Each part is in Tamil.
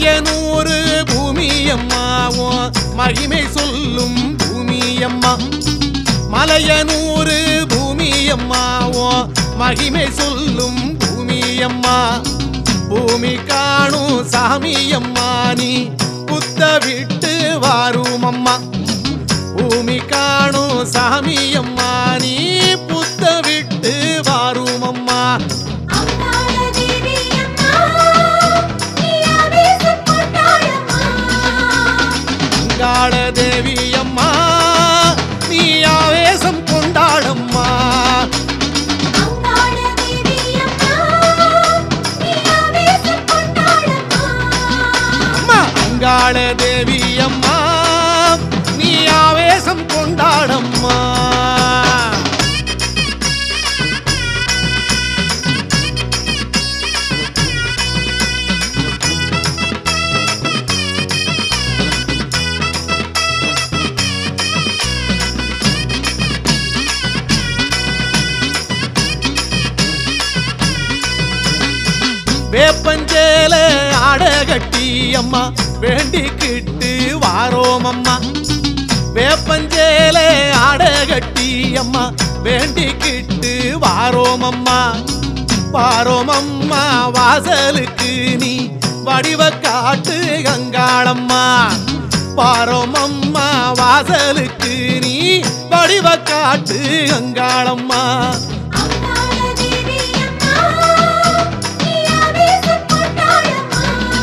மலையனூறு பூமியம்மாவோ மகிமை சொல்லும் பூமியம்மா மலையனூறு பூமியம்மாவோ மகிமை சொல்லும் பூமியம்மா பூமி காணும் சாமியம்மா நீ புத்த விட்டு வாரும் அம்மா பூமி காணும் சாமியம்மா நீ புத்த விட்டு வாரும் அம்மா அங்காள தேவி அம்மா நீ ஆவேசம் கொண்டாடம்மா அங்காள தேவி அம்மா நீ ஆவேசம் கொண்டாடம்மா அங்காள தேவி அம்மா நீ ஆவேசம் கொண்டாடம்மா அம்மா அங்காள தேவி அம்மா நீ ஆவேசம் கொண்டாடம்மா வேப்பஞ்சேல ஆடகட்டி அம்மா வேண்டிக்கிட்டு வாரோம் அம்மா வேப்பஞ்சேல ஆடகட்டி அம்மா வேண்டிக்கிட்டு வாரோம் அம்மா பாரோம் அம்மா வாசலுக்கு நீ வடிவ காட்டு கங்காளம்மா பாரோம் அம்மா வாசலுக்கு நீ வடிவ காட்டு கங்காளம்மா அங்காள தேவி அம்மா நீ ஆவேசம் கொண்டாடம்மா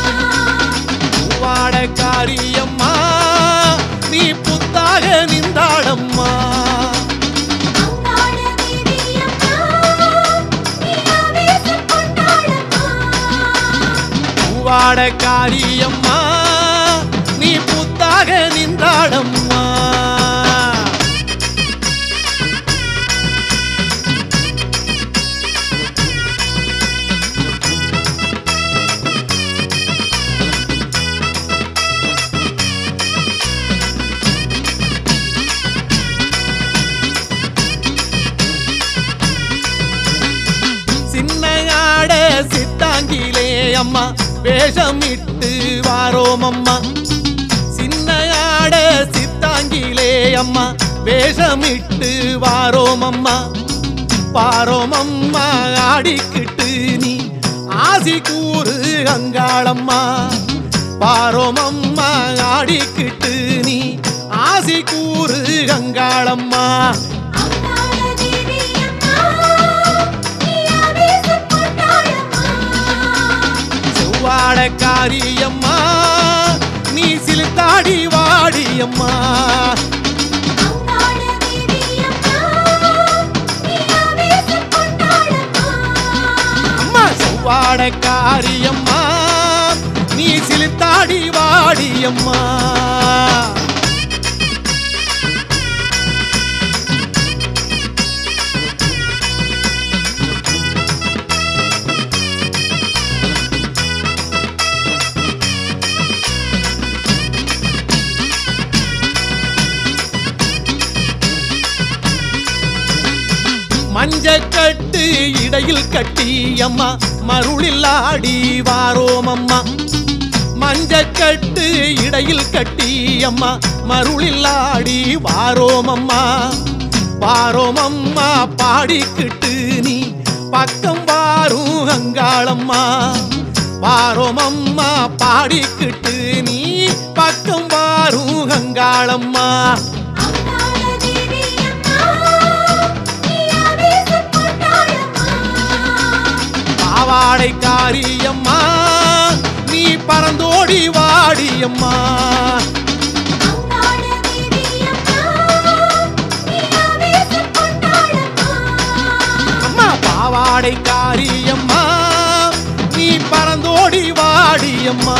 வாடக்காரியம்மா நீ புத்தாக நின்றாடம்மா அங்காள தேவி அம்மா நீ ஆவேசம் கொண்டாடம்மா வாடக்காரியம்மா நீ புத்தாக நின்றாடம்மா சின்னையாட சித்தாங்கிலே அம்மா வேஷமிட்டு வாரோம் அம்மா சின்னையாட சித்தாங்கிலே அம்மா வேஷமிட்டு வாரோம் அம்மா பாரோம் அம்மா ஆடிக்கிட்டு நீ ஆசி கூறு அங்காளம்மா பாரோம் அம்மா ஆடிக்கிட்டு நீ ஆசி கூறு அங்காளம்மா அங்காள தேவி அம்மா நீ ஆவேசம் கொண்டாடம்மா செவ்வாடக்காரியம்மா நீ சிலுத்தாடி வாடியம்மா அங்காள தேவி அம்மா நீ ஆவேசம் கொண்டாடம்மா அம்மா செவ்வாடக்காரியம்மா நீ சிலுத்தாடி வாடியம்மா மஞ்சக்கட்டு இடையில் கட்டி அம்மா மருளில் ஆடி வாரோம் அம்மா மஞ்சக்கட்டு இடையில் கட்டி அம்மா மருளில் ஆடி வாரோம் அம்மா வாரோம் அம்மா பாடிக்கிட்டு நீ பக்கம் வாரும் அங்காளம்மா வாரோம் அம்மா பாடிக்கிட்டு நீ பக்கம் வாரும் அங்காளம்மா அங்காள தேவி அம்மா நீ ஆவேசம் கொண்டாடம்மா பாவாடை காரியம்மா நீ பறந்தோடி வாடியம்மா அங்காள தேவி அம்மா நீ ஆவேசம் கொண்டாடம்மா அம்மா பாவாடை காரியம்மா நீ பறந்தோடி வாடியம்மா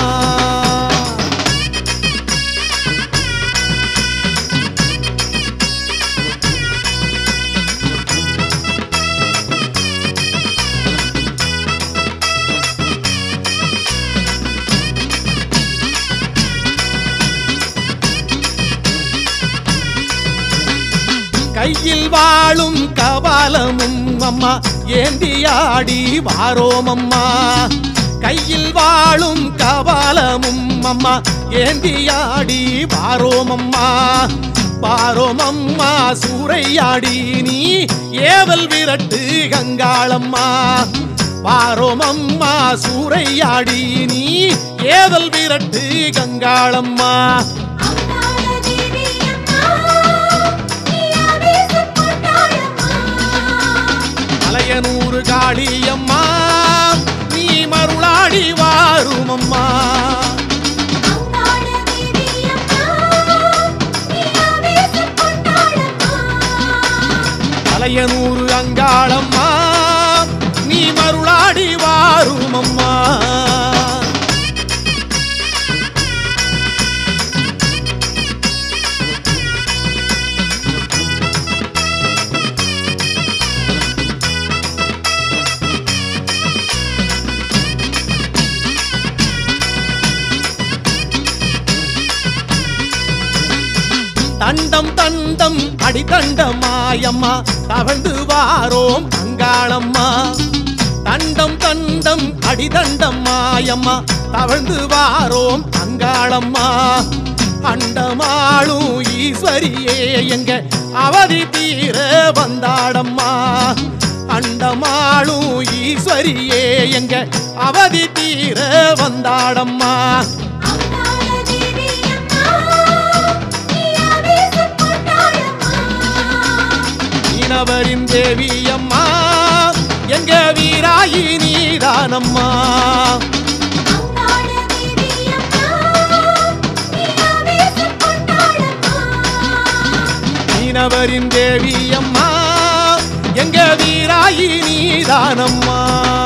கையில் வாழும் கபாலமும் அம்மா ஏந்தியாடி வாரோம் அம்மா கையில் வாழும் கபாலமும் அம்மா ஏந்தியாடி வாரோம் அம்மா பாரோம் அம்மா சூறையாடி நீ ஏவல் விரட்டு கங்காளம்மா பாரோம் அம்மா சூறையாடி நீ ஏவல் விரட்டு கங்காளம்மா அங்காள தேவி அம்மா நீ ஆவேசம் கொண்டாடம்மா மலையனூறு காளியம்மா நீ மருளாடி வாரும் அம்மா அங்காள தேவி அம்மா நீ ஆவேசம் கொண்டாடம்மா மலையனூறு அங்காளம்மா நீ மருளாடி வாரும் அம்மா தண்டம் தண்டம் அடித்தண்டமாயம்மா தவழ்ந்து வாரோம் அங்காளம்மா தண்டம் தண்டம் அடிதண்டமாயம்மா தவழ்ந்து வாரோம் அங்காளம்மா அண்டமாளும் ஈஸ்வரியே எங்க அவதி தீர வந்தாடம்மா அண்டமாளும் ஈஸ்வரியே எங்க அவதி தீர வந்தாடம்மா அங்காள தேவி அம்மா நீ ஆவேசம் கொண்டாடம்மா மீனவரின் தேவி அம்மா எங்க வீராயி நீதானம்மா அங்காள தேவி அம்மா நீ ஆவேசம் கொண்டாடம்மா மீனவரின் தேவி அம்மா எங்க வீராயி நீதானம்மா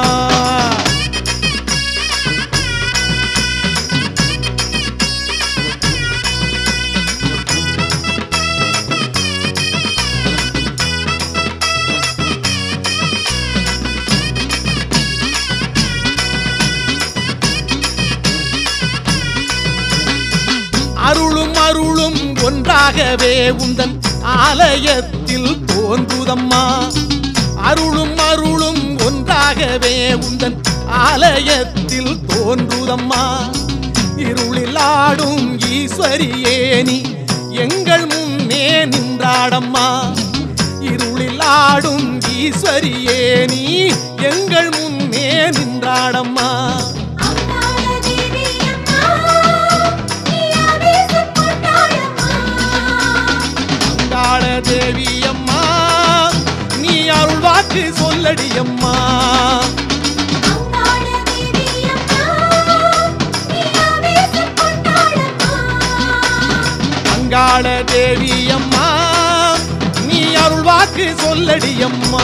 அருளும் அருளும் ஒன்றாகவே உந்தன் ஆலயத்தில் தோன்றுதம்மா அருளும் அருளும் ஒன்றாகவே உந்தன் ஆலயத்தில் தோன்றுதம்மா இருளில் ஆடும் ஈஸ்வரியே நீ எங்கள் முன்னே நின்றாடம்மா இருளில் ஆடும் ஈஸ்வரியே நீ எங்கள் முன்னே நின்றாடம்மா அங்காள தேவி அம்மா நீ ஆவேசம் கொண்டாடம்மா அங்காள தேவி அம்மா நீ அருள் வாக்கு சொல்லடி அம்மா அங்காள தேவி அம்மா நீ ஆவேசம் கொண்டாடம்மா அங்காள தேவி அம்மா நீ அருள் வாக்கு சொல்லடி அம்மா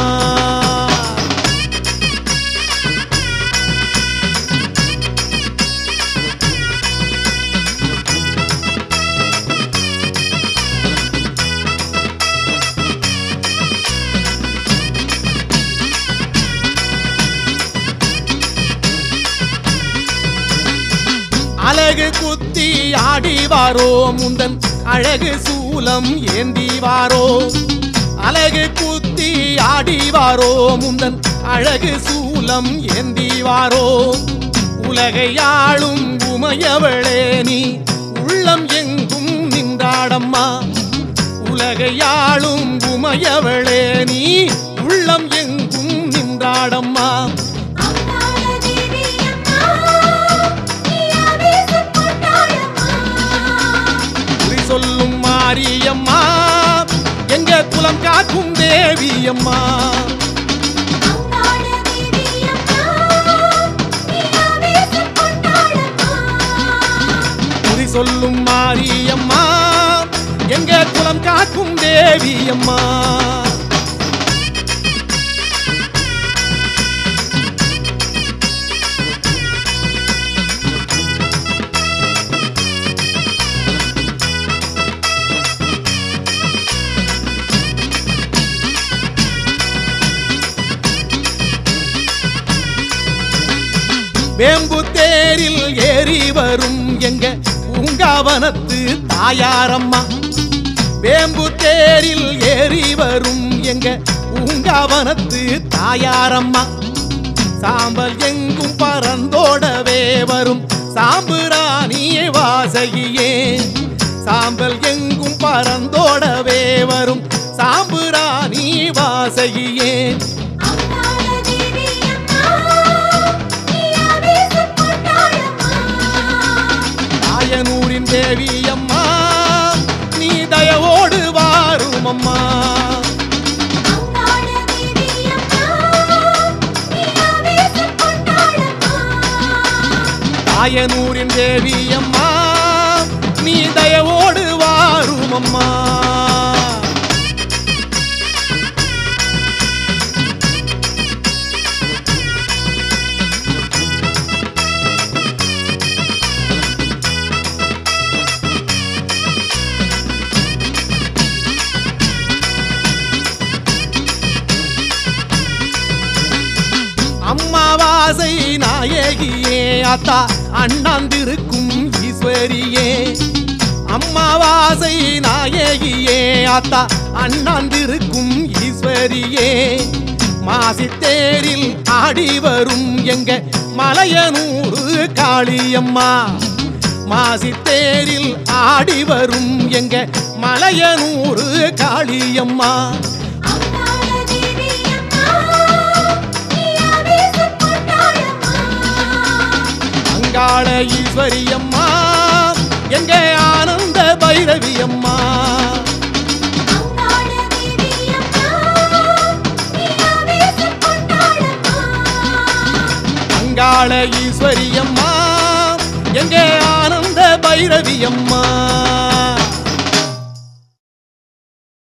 அழகு குத்தி ஆடி வாரோ முந்தன் அழகு சூலம் ஏந்தி வாரோ அழகு குத்தி ஆடி வாரோ முந்தன் அழகு சூலம் ஏந்தி வாரோ உலகை ஆளும் உமையவளே நீ உள்ளம் எங்கும் நின்றாடம்மா உலகை ஆளும் உமையவளே நீ உள்ளம் எங்கும் நின்றாடம்மா அங்காள தேவி அம்மா நீ ஆவேசம் கொண்டாடம்மா குறி சொல்லும் மாரியம்மா எங்க குலம் காக்கும் தேவியம்மா அங்காள தேவி அம்மா நீ ஆவேசம் கொண்டாடம்மா குறி சொல்லும் மாரியம்மா எங்க குலம் காக்கும் தேவியம்மா வேம்பு தேரில் ஏறி வரும் எங்க பூங்காவனத்து தாயாரம்மா வேம்பு தேரில் ஏறி வரும் எங்க பூங்காவனத்து தாயாரம்மா சாம்பல் எங்கும் பறந்தோடவே வரும் சாம்புராணியே வாசகியே சாம்பல் எங்கும் பறந்தோடவே வரும் சாம்புராணி வாசகியே அங்காள தேவி அம்மா நீ ஆவேசம் கொண்டாடம்மா தாயனூரின் தேவி அம்மா நீ தயவோடு வாரும் அம்மா அங்காள தேவி அம்மா நீ ஆவேசம் கொண்டாடம்மா தாயனூரின் தேவி அம்மா நீ தயவோடு வாரும் அம்மா அம்மாவாசை நாயகியே அத்தா அண்ணாந்திருக்கும் ஈஸ்வரியே அம்மாவாசை நாயகியே அத்தா அண்ணாந்திருக்கும் ஈஸ்வரியே மாசித்தேரில் ஆடி வரும் எங்க மலையனூறு காளியம்மா மாசித்தேரில் ஆடி வரும் எங்க மலையனூறு காளியம்மா அங்காள தேவி அம்மா நீ ஆவேசம் கொண்டாடம்மா அங்காள ஈஸ்வரி அம்மா எங்க ஆனந்த பைரவி அம்மா அங்காள தேவி அம்மா நீ ஆவேசம் கொண்டாடம்மா அங்காள ஈஸ்வரி அம்மா எங்க ஆனந்த பைரவி அம்மா